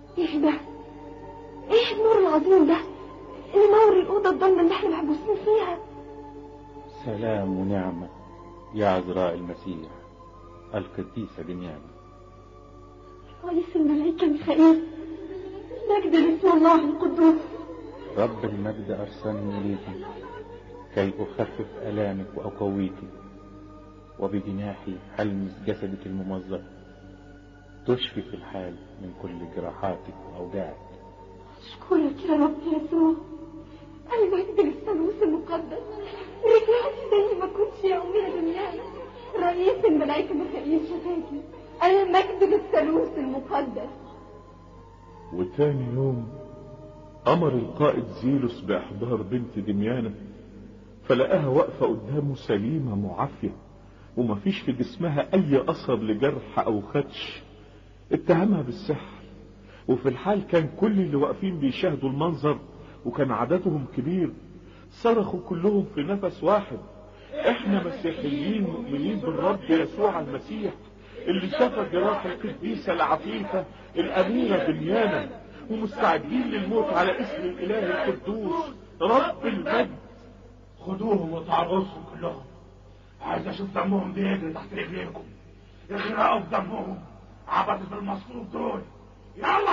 ايه ده ايه النور العظيم ده اللي نور الأوضة الضلمة اللي احنا محبوسين فيها سلام ونعمة يا عذراء المسيح القديسة دنيانا رئيس الملائكة ميخائيل مجد لاسم الله القدوس رب المجد أرسلني إليك كي أخفف آلامك وأقويك وبجناحي ألمس جسدك الممزق تشفي في الحال من كل جراحاتك وأوجاعك أشكرك يا رب يسوع المجد للثالوث المقدس رجعت زي ما كنت يا أمي يا دنيانا رئيس الملائكة ميخائيل شفاكي المجد للثالوث المقدس وتاني يوم أمر القائد زيلوس بإحضار بنت دميانة فلقاها واقفة قدامه سليمة معافية ومفيش في جسمها أي أثر لجرح أو خدش اتهمها بالسحر وفي الحال كان كل اللي واقفين بيشاهدوا المنظر وكان عددهم كبير صرخوا كلهم في نفس واحد احنا مسيحيين مؤمنين بالرب يسوع المسيح اللي شفى جراح القديسة العفيفة الأميرة دنيانا ومستعدين للموت على اسم الإله القدوس رب المجد خدوهم وتعرضهم كلهم عايز اشوف دمهم بيجري تحت رجليكم اغرقوا في دمهم عبدة المصلوب دول يلا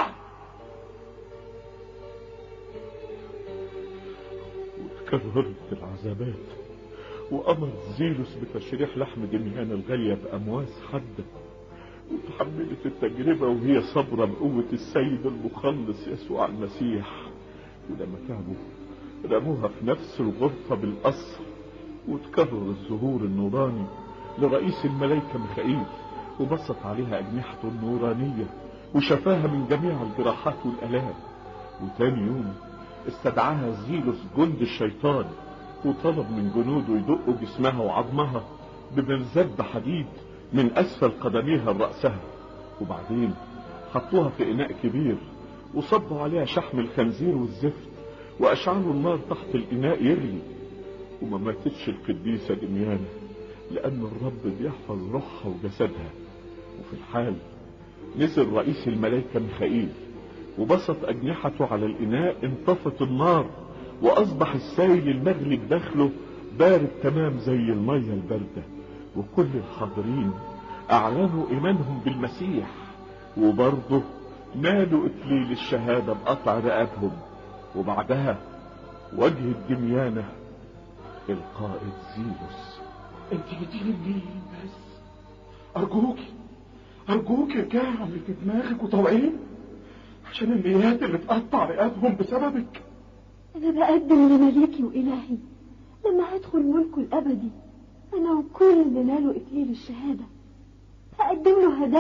وتكررت العذابات وأمر زيلوس بتشريح لحم دميان الغالية بأمواس حادة وتحملت التجربة وهي صبرة بقوة السيد المخلص يسوع المسيح ولما تعبوا رموها في نفس الغرفة بالقصر وتكرر الظهور النوراني لرئيس الملائكة ميخائيل وبسط عليها أجنحته النورانية وشفاها من جميع الجراحات والآلام وتاني يوم استدعاها زيلوس جند الشيطان وطلب من جنوده يدقوا جسمها وعظمها بمرزب حديد من أسفل قدميها لرأسها وبعدين حطوها في إناء كبير وصبوا عليها شحم الخنزير والزفت وأشعلوا النار تحت الإناء يغلي وما ماتتش القديسة دميانة لأن الرب بيحفظ روحها وجسدها وفي الحال نزل رئيس الملائكة ميخائيل وبسط أجنحته على الإناء انطفت النار وأصبح السائل المغلي بداخله بارد تمام زي المية الباردة وكل الحاضرين أعلنوا إيمانهم بالمسيح وبرضه نالوا إكليل الشهادة بقطع رقابهم وبعدها وجه الدميانة القائد زيلوس انت جيتيلي منين بس ارجوك ارجوك ارجعي عن اللي في دماغك وطوعين عشان النيات اللي تقطع رقابهم بسببك أنا بقدم لمليكي وإلهي لما هدخل ملكه الأبدي أنا وكل اللي نالوا إكليل الشهادة هقدم له هدايا